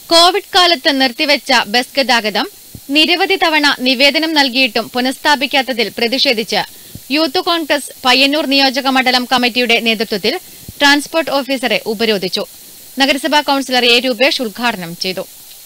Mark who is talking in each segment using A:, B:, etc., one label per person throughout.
A: Covid കാലത്ത് നിർത്തിവെച്ച bus ഗതാഗതം നിരവധി തവണ നിവേദനം നൽകിയിട്ടും പുനഃസ്ഥാപിക്കാത്തതിൽ പ്രതിഷേധിച്ച് യൂത്ത് കോൺഗ്രസ് പയ്യന്നൂർ നിയോജക മണ്ഡലം കമ്മിറ്റിയുടെ നേതൃത്വത്തിൽ ട്രാൻസ്പോർട്ട് ഓഫീസറെ ഉപരോധിച്ചു നഗരസഭാ കൌൺസിലർ എ രൂപേഷ് ഉദ്ഘാടനം ചെയ്തു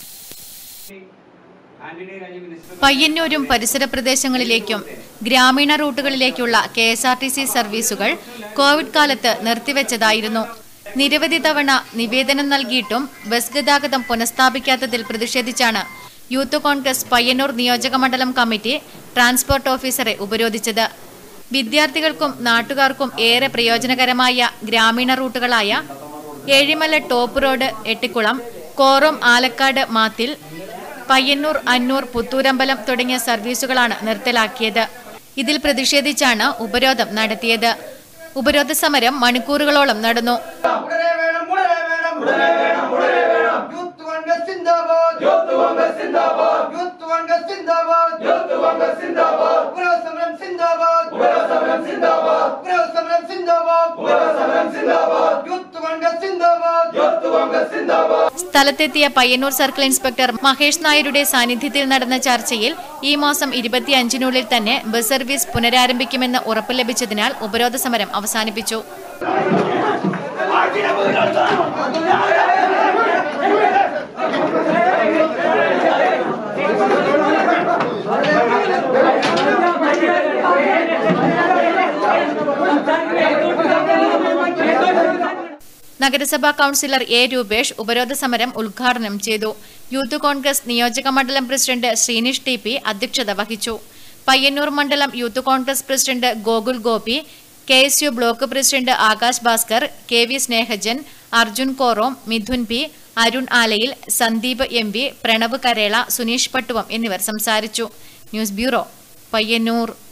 A: പയ്യന്നൂരും പരിസര പ്രദേശങ്ങളിലേക്കും ഗ്രാമീണ റൂട്ടുകളിലേക്കുള്ള K S R T C സർവീസുകൾ കോവിഡ് കാലത്ത് നിർത്തിവെച്ചതായിരുന്നു നിരവധി തവണ നിവേദനം നൽകിയിട്ടും ബസ് ഗതാഗതം പുനഃസ്ഥാപിക്കാത്തതിൽ പ്രതിഷേധിച്ചാണ് യൂത്ത് കോൺഗ്രസ് പയ്യന്നൂർ നിയോജക മണ്ഡലം കമ്മിറ്റി ട്രാൻസ്പോർട്ട് ഓഫീസറെ ഉപരോധിച്ചത് വിദ്യാർത്ഥികൾക്കും നാട്ടുകാർക്കും ഏറെ പ്രയോജനകരമായ ഗ്രാമീണ റൂട്ടുകളായ ഏഴിമല ടോപ്പ് റോഡ് എട്ടിക്കുളം കോറം ആലക്കാട് മാത്തിൽ പയ്യന്നൂർ അന്നൂർ പുത്തൂരമ്പലം തുടങ്ങിയ സർവീസുകളാണ് നിർത്തലാക്കിയത് ഇതിൽ പ്രതിഷേധിച്ചാണ് ഉപരോധം നടത്തിയത് ഉപരോധ സമരം മണിക്കൂറുകളോളം നടന്നു
B: ഉടനെ വേണം ഉടനെ വേണം ഉടനെ വേണം ഉടനെ വേണം യൂത്ത് കോൺഗ്രസ് സിന്ദാബാദ് യൂത്ത് കോൺഗ്രസ് സിന്ദാബാദ് യൂത്ത് കോൺഗ്രസ് സിന്ദാബാദ് യൂത്ത് കോൺഗ്രസ് സിന്ദാബാദ് ഉപരോധ സമരം സിന്ദാബാദ് ഉപരോധ സമരം സിന്ദാബാദ് ഉപരോധ സമരം സിന്ദാബാദ് ഉപരോധ സമരം സിന്ദാബാദ് യൂത്ത് കോൺഗ്രസ് സിന്ദാബാദ് യൂത്ത് കോൺഗ്രസ് സിന്ദാബാദ്
A: സ്ഥലത്തെത്തിയ പയ്യന്നൂർ സർക്കിൾ ഇൻസ്പെക്ടർ മഹേഷ് നായരുടെ സാന്നിധ്യത്തിൽ നടന്ന ചർച്ചയിൽ ഈ മാസം ഇരുപത്തിയഞ്ചിനുള്ളിൽ തന്നെ ബസ് സർവീസ് പുനരാരംഭിക്കുമെന്ന് ഉറപ്പ് ലഭിച്ചതിനാൽ ഉപരോധ സമരം അവസാനിപ്പിച്ചു നഗരസഭാ കൌൺസിലർ എ രൂപേഷ് ഉപരോധ സമരം ഉദ്ഘാടനം ചെയ്തു യൂത്ത് കോൺഗ്രസ് നിയോജക മണ്ഡലം പ്രസിഡന്റ് ശ്രീനിഷ് ടി പി അധ്യക്ഷത വഹിച്ചു പയ്യന്നൂർ മണ്ഡലം youth Congress president Gokul Gopi K S U block president Akash Bhaskar K V Snehajan Arjun Korom Mithun P Arun ആലയിൽ സന്ദീപ് എം വി പ്രണവ് കരേള സുനീഷ് പട്ടുവം എന്നിവർ സംസാരിച്ചു ന്യൂസ് ബ്യൂറോ പയ്യന്നൂർ